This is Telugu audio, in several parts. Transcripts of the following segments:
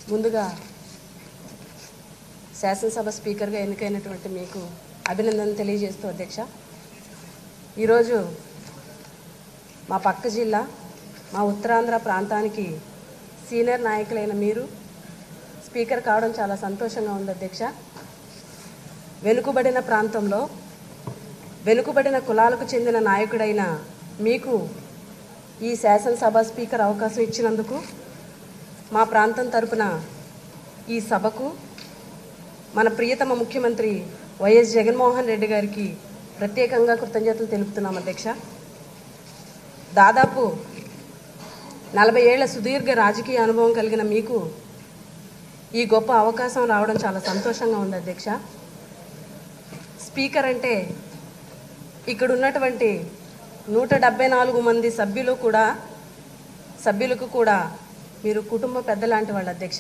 ముందుగా శాసనసభ స్పీకర్గా ఎన్నికైనటువంటి మీకు అభినందన తెలియజేస్తూ అధ్యక్ష ఈరోజు మా పక్క జిల్లా మా ఉత్తరాంధ్ర ప్రాంతానికి సీనియర్ నాయకులైన మీరు స్పీకర్ కావడం చాలా సంతోషంగా ఉంది అధ్యక్ష వెనుకబడిన ప్రాంతంలో వెనుకబడిన కులాలకు చెందిన నాయకుడైన మీకు ఈ శాసనసభ స్పీకర్ అవకాశం ఇచ్చినందుకు మా ప్రాంతం తరపున ఈ సభకు మన ప్రియతమ ముఖ్యమంత్రి వైఎస్ జగన్మోహన్ రెడ్డి గారికి ప్రత్యేకంగా కృతజ్ఞతలు తెలుపుతున్నాం అధ్యక్ష దాదాపు నలభై ఏళ్ల సుదీర్ఘ రాజకీయ అనుభవం కలిగిన మీకు ఈ గొప్ప అవకాశం రావడం చాలా సంతోషంగా ఉంది అధ్యక్ష స్పీకర్ అంటే ఇక్కడ ఉన్నటువంటి నూట డెబ్బై నాలుగు మంది సభ్యులు కూడా సభ్యులకు కూడా మీరు కుటుంబ పెద్దలాంటి వాళ్ళు అధ్యక్ష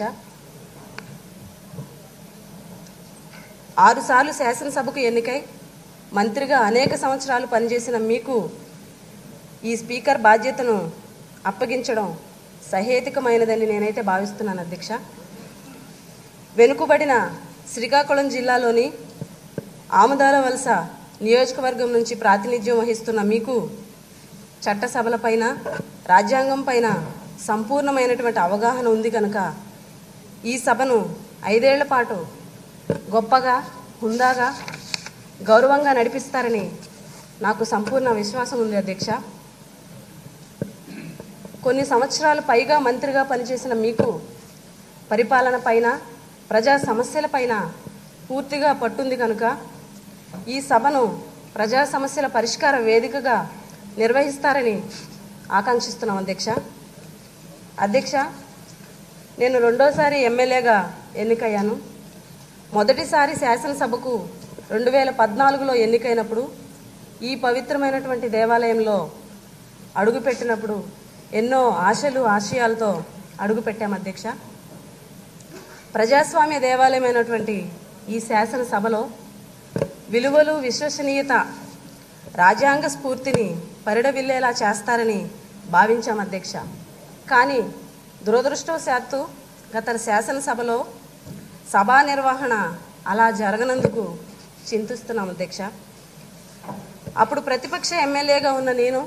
ఆరుసార్లు శాసనసభకు ఎన్నికై మంత్రిగా అనేక సంవత్సరాలు పనిచేసిన మీకు ఈ స్పీకర్ బాధ్యతను అప్పగించడం సహేతుకమైనదని నేనైతే భావిస్తున్నాను అధ్యక్ష వెనుకబడిన శ్రీకాకుళం జిల్లాలోని ఆముదాల వలస నియోజకవర్గం నుంచి ప్రాతినిధ్యం వహిస్తున్న మీకు చట్టసభలపైన రాజ్యాంగం పైన సంపూర్ణమైనటువంటి అవగాహన ఉంది కనుక ఈ సభను ఐదేళ్ల పాటు గొప్పగా హుందాగా గౌరవంగా నడిపిస్తారని నాకు సంపూర్ణ విశ్వాసం ఉంది అధ్యక్ష కొన్ని సంవత్సరాలు పైగా మంత్రిగా పనిచేసిన మీకు పరిపాలన పైన ప్రజా సమస్యల పైన పూర్తిగా పట్టుంది కనుక ఈ సభను ప్రజా సమస్యల పరిష్కార వేదికగా నిర్వహిస్తారని ఆకాంక్షిస్తున్నాం అధ్యక్ష అధ్యక్ష నేను రెండోసారి ఎమ్మెల్యేగా ఎన్నికయ్యాను మొదటిసారి శాసనసభకు రెండు వేల పద్నాలుగులో ఎన్నికైనప్పుడు ఈ పవిత్రమైనటువంటి దేవాలయంలో అడుగుపెట్టినప్పుడు ఎన్నో ఆశలు ఆశయాలతో అడుగుపెట్టాం అధ్యక్ష ప్రజాస్వామ్య దేవాలయమైనటువంటి ఈ శాసనసభలో విలువలు విశ్వసనీయత రాజ్యాంగ స్ఫూర్తిని పరిడవిల్లేలా చేస్తారని భావించాం అధ్యక్ష కానీ దురదృష్టవశాత్తు గత శాసనసభలో సభా నిర్వహణ అలా జరగనందుకు చింతిస్తున్నాం అధ్యక్ష అప్పుడు ప్రతిపక్ష ఎమ్మెల్యేగా ఉన్న నేను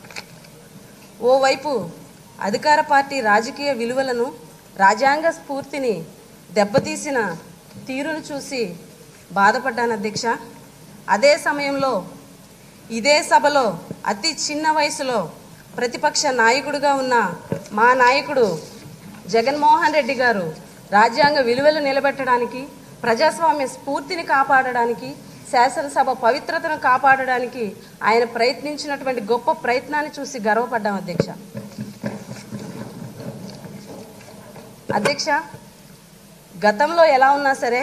ఓవైపు అధికార పార్టీ రాజకీయ విలువలను రాజ్యాంగ స్ఫూర్తిని దెబ్బతీసిన తీరును చూసి బాధపడ్డాను అధ్యక్ష అదే సమయంలో ఇదే సభలో అతి చిన్న వయసులో ప్రతిపక్ష నాయకుడిగా ఉన్న మా నాయకుడు జగన్మోహన్ రెడ్డి గారు రాజ్యాంగ విలువలు నిలబెట్టడానికి ప్రజాస్వామ్య స్ఫూర్తిని కాపాడడానికి శాసనసభ పవిత్రతను కాపాడడానికి ఆయన ప్రయత్నించినటువంటి గొప్ప ప్రయత్నాన్ని చూసి గర్వపడ్డాం అధ్యక్ష అధ్యక్ష గతంలో ఎలా ఉన్నా సరే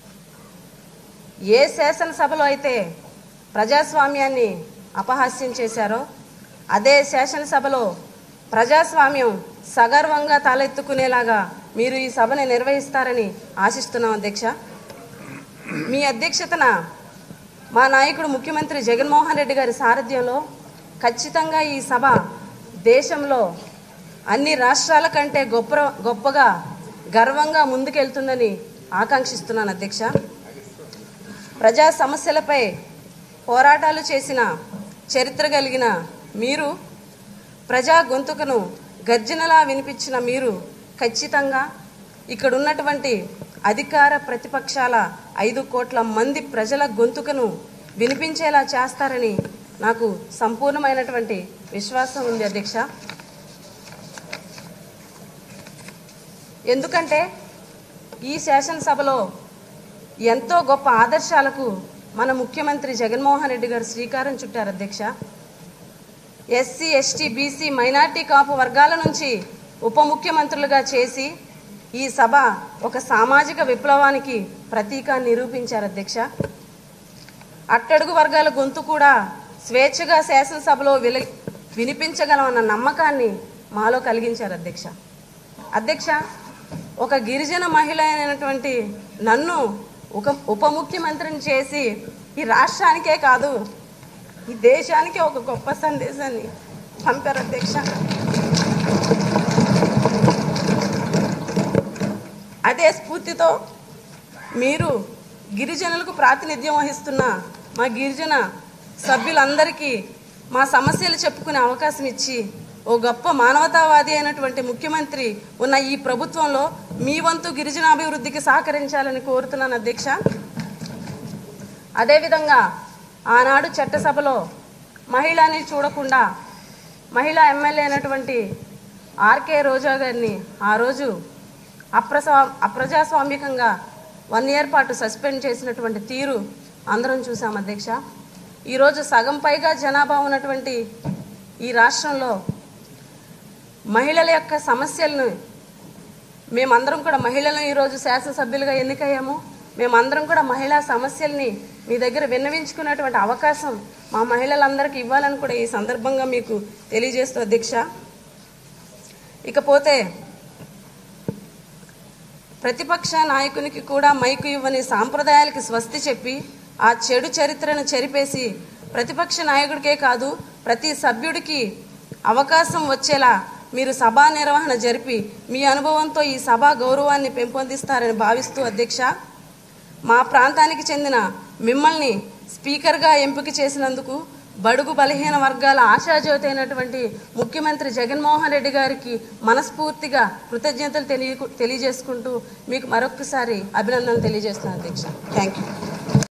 ఏ శాసనసభలో అయితే ప్రజాస్వామ్యాన్ని అపహాస్యం చేశారో అదే శాసనసభలో ప్రజాస్వామ్యం సగర్వంగా తలెత్తుకునేలాగా మీరు ఈ సభని నిర్వహిస్తారని ఆశిస్తున్నాం అధ్యక్ష మీ అధ్యక్షతన మా నాయకుడు ముఖ్యమంత్రి జగన్మోహన్ రెడ్డి గారి సారథ్యంలో ఖచ్చితంగా ఈ సభ దేశంలో అన్ని రాష్ట్రాల కంటే గొప్ప గొప్పగా గర్వంగా ముందుకెళ్తుందని ఆకాంక్షిస్తున్నాను అధ్యక్ష ప్రజా సమస్యలపై పోరాటాలు చేసిన చరిత్ర కలిగిన మీరు ప్రజా గొంతుకను గర్జనలా వినిపించిన మీరు ఖచ్చితంగా ఇక్కడ ఉన్నటువంటి అధికార ప్రతిపక్షాల ఐదు కోట్ల మంది ప్రజల గొంతుకను వినిపించేలా చేస్తారని నాకు సంపూర్ణమైనటువంటి విశ్వాసం ఉంది అధ్యక్ష ఎందుకంటే ఈ శాసనసభలో ఎంతో గొప్ప ఆదర్శాలకు మన ముఖ్యమంత్రి జగన్మోహన్ రెడ్డి గారు శ్రీకారం చుట్టారు అధ్యక్ష ఎస్సీ ఎస్టీ బీసీ మైనార్టీ కాపు వర్గాల నుంచి ఉప ముఖ్యమంత్రులుగా చేసి ఈ సభ ఒక సామాజిక విప్లవానికి ప్రతీక నిరూపించారు అధ్యక్ష అట్టడుగు వర్గాల గొంతు కూడా స్వేచ్ఛగా శాసనసభలో విల వినిపించగలమన్న నమ్మకాన్ని మాలో కలిగించారు అధ్యక్ష అధ్యక్ష ఒక గిరిజన మహిళ అయినటువంటి నన్ను ఒక ఉప ముఖ్యమంత్రిని చేసి ఈ రాష్ట్రానికే కాదు ఈ దేశానికి ఒక గొప్ప సందేశాన్ని పంపారు అధ్యక్ష అదే స్ఫూర్తితో మీరు గిరిజనులకు ప్రాతినిధ్యం వహిస్తున్న మా గిరిజన సభ్యులందరికీ మా సమస్యలు చెప్పుకునే అవకాశం ఇచ్చి ఓ గొప్ప మానవతావాది అయినటువంటి ముఖ్యమంత్రి ఉన్న ఈ ప్రభుత్వంలో మీ వంతు గిరిజనాభివృద్ధికి సహకరించాలని కోరుతున్నాను అధ్యక్ష అదేవిధంగా ఆనాడు చట్టసభలో మహిళని చూడకుండా మహిళా ఎమ్మెల్యే అయినటువంటి ఆర్కే రోజా గారిని ఆ రోజు అప్రసా అప్రజాస్వామికంగా వన్ ఇయర్ పాటు సస్పెండ్ చేసినటువంటి తీరు అందరం చూసాం అధ్యక్ష ఈరోజు సగం పైగా జనాభా ఉన్నటువంటి ఈ రాష్ట్రంలో మహిళల యొక్క సమస్యలను మేమందరం కూడా మహిళలను ఈరోజు శాసనసభ్యులుగా ఎన్నికయ్యాము మేమందరం కూడా మహిళా సమస్యల్ని మీ దగ్గర విన్నవించుకునేటువంటి అవకాశం మా మహిళలందరికీ ఇవ్వాలని కూడా ఈ సందర్భంగా మీకు తెలియజేస్తూ అధ్యక్ష ఇకపోతే ప్రతిపక్ష నాయకునికి కూడా మైకు ఇవ్వని సాంప్రదాయాలకి స్వస్తి చెప్పి ఆ చెడు చరిత్రను చెరిపేసి ప్రతిపక్ష నాయకుడికే కాదు ప్రతి సభ్యుడికి అవకాశం వచ్చేలా మీరు సభా నిర్వహణ జరిపి మీ అనుభవంతో ఈ సభా గౌరవాన్ని పెంపొందిస్తారని భావిస్తూ అధ్యక్ష మా ప్రాంతానికి చెందిన మిమ్మల్ని స్పీకర్గా ఎంపిక చేసినందుకు బడుగు బలహీన వర్గాల ఆశాజ్యోతి అయినటువంటి ముఖ్యమంత్రి జగన్మోహన్ రెడ్డి గారికి మనస్ఫూర్తిగా కృతజ్ఞతలు తెలియ తెలియజేసుకుంటూ మీకు మరొకసారి అభినందనలు తెలియజేస్తున్నాను అధ్యక్ష థ్యాంక్ యూ